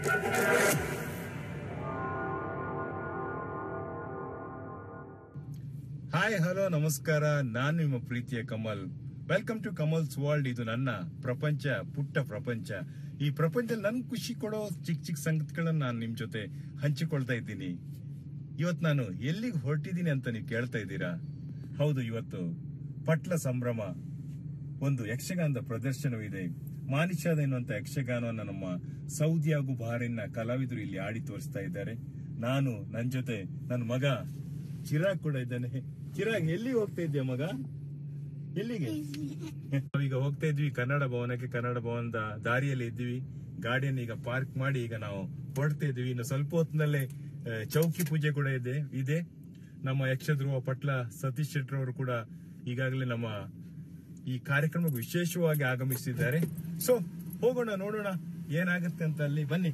hi hello ನಮಸ್ಕಾರ ನಾನು ನಿಮ್ಮ ಪ್ರೀತಿಯ Kamal welcome to Kamal's world ಇದು ನನ್ನ ಪ್ರಪಂಚ ಪುಟ್ಟ ಪ್ರಪಂಚ ಈ ಪ್ರಪಂಚದಲ್ಲಿ ನನ್ ಖುಷಿ ಕೊಡೋ ಚಿಕ್ಕ ಚಿಕ್ಕ ಸಂಗತಿಗಳನ್ನ ನಾನು ನಿಮ್ ಜೊತೆ ಹಂಚಿಕೊಳ್ತಾ ಇದ್ದೀನಿ ಇವತ್ತು ನಾನು ಎಲ್ಲಿಗೆ ಹೊರಟಿದ್ದೀನಿ ಅಂತ ನೀವು ಕೇಳ್ತಾ ಇದ್ದೀರಾ ಹೌದು ಇವತ್ತು ಪಟ್ಲ ಸಂಭ್ರಮ ಒಂದು ಯಕ್ಷಗಾನದ ಪ್ರದರ್ಶನವಿದೆ ಮಾನಿಷಾದ ಎನ್ನುವಂತ ಯಕ್ಷಗಾನವನ್ನು ನಮ್ಮ ಸೌದಿ ಹಾಗೂ ಬಹರೇನ್ನ ಕಲಾವಿದರು ಇಲ್ಲಿ ಆಡಿ ತೋರಿಸ್ತಾ ಇದ್ದಾರೆ ನಾನು ನನ್ನ ಜೊತೆ ನನ್ನ ಮಗ ಚಿರಾಗ್ ಕೂಡ ಇದ್ದಾನೆ ಚಿರಾಗ್ ಎಲ್ಲಿ ಹೋಗ್ತಾ ಇದ್ಯಾ ಮಗ ಎಲ್ಲಿಗೆ ನಾವೀಗ ಹೋಗ್ತಾ ಇದ್ವಿ ಕನ್ನಡ ಭವನಕ್ಕೆ ಕನ್ನಡ ಭವನದ ದಾರಿಯಲ್ಲಿ ಇದ್ವಿ ಗಾಡಿಯನ್ನು ಈಗ ಪಾರ್ಕ್ ಮಾಡಿ ಈಗ ನಾವು ಹೊರಡ್ತಾ ಇದ್ವಿ ಇನ್ನು ಸ್ವಲ್ಪ ಹೊತ್ತಿನಲ್ಲೇ ಆ, ಚೌಕಿ ಪೂಜೆ ಕೂಡ ಇದೆ ಇದೆ ನಮ್ಮ ಯಕ್ಷಧ್ರುವ ಪಟ್ಲ ಸತೀಶ್ ಶೆಟ್ಟಿ ಅವರು ಕೂಡ ಈಗಾಗಲೇ ನಮ್ಮ ಈ ಕಾರ್ಯಕ್ರಮಕ್ಕೆ ವಿಶೇಷವಾಗಿ ಆಗಮಿಸಿದ್ದಾರೆ ಸೊ ಹೋಗೋಣ ನೋಡೋಣ ಏನಾಗುತ್ತೆ ಅಂತ ಅಲ್ಲಿ ಬನ್ನಿ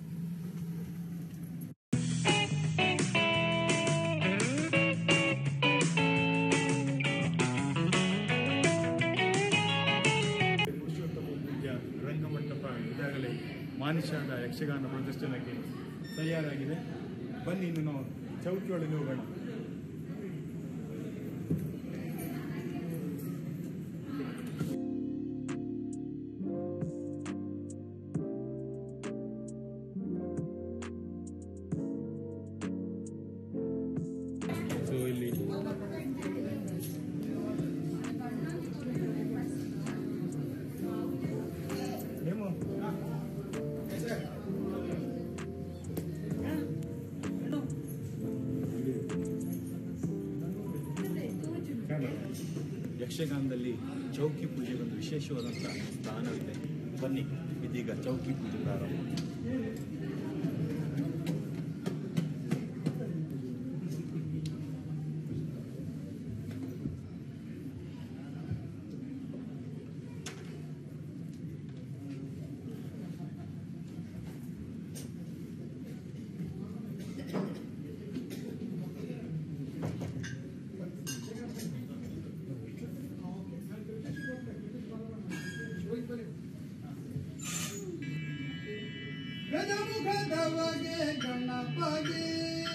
ಪುರುಷೋತ್ತಮ ಪೂಜ್ಯ ರಂಗಮಂಟಪ ಈಗಾಗಲೇ ಮಾನಿಷಾದ ಯಕ್ಷಗಾನ ಪ್ರದರ್ಶನಕ್ಕೆ ತಯಾರಾಗಿದೆ ಬನ್ನಿ ಇನ್ನು ನಾವು ಚೌಕಿಯೊಳಗೆ ಹೋಗೋಣ ಸೊ ಇಲ್ಲಿ ಹೇಮು ಯಕ್ಷಗಾನದಲ್ಲಿ ಚೌಕಿ ಪೂಜೆಗೆ ಒಂದು ವಿಶೇಷವಾದಂತಹ ಸ್ಥಾನವಿದೆ ಬನ್ನಿ ಇದೀಗ ಚೌಕಿ ಪೂಜೆ ಪ್ರಾರಂಭ ಗಜಮುಖದವಗೆ ಗಣಪಗೆ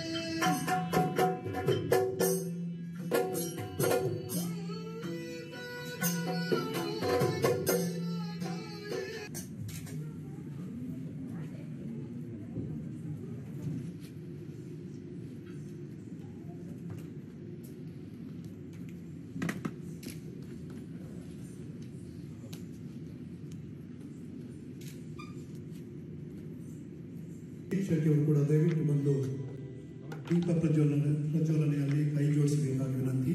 ಶಿಕ್ಷಕಿಯವರು ಕೂಡ ದಯವಿಟ್ಟು ಬಂದು ದೀಪ ಪ್ರಜ್ವಲನೆ ಪ್ರಜ್ವಲನೆಯಲ್ಲಿ ಕೈ ಜೋಡಿಸಬೇಕಾಗಿ ವಿನಂತಿ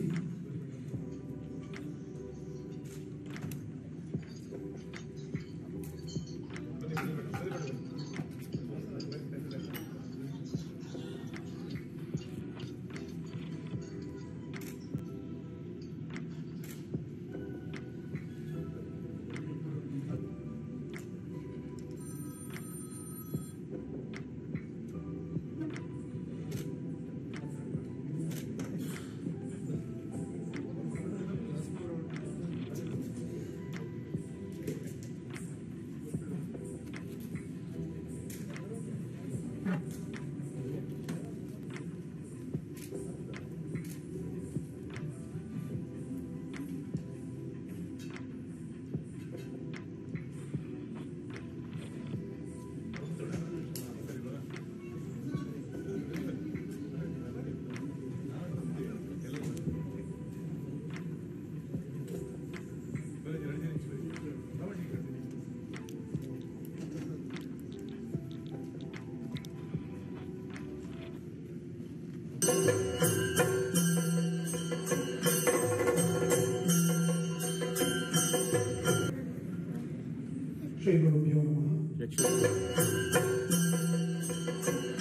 ಶ್ರೀ ಗುರುಭ್ಯೋ ನಮಃ ಯಕ್ಷ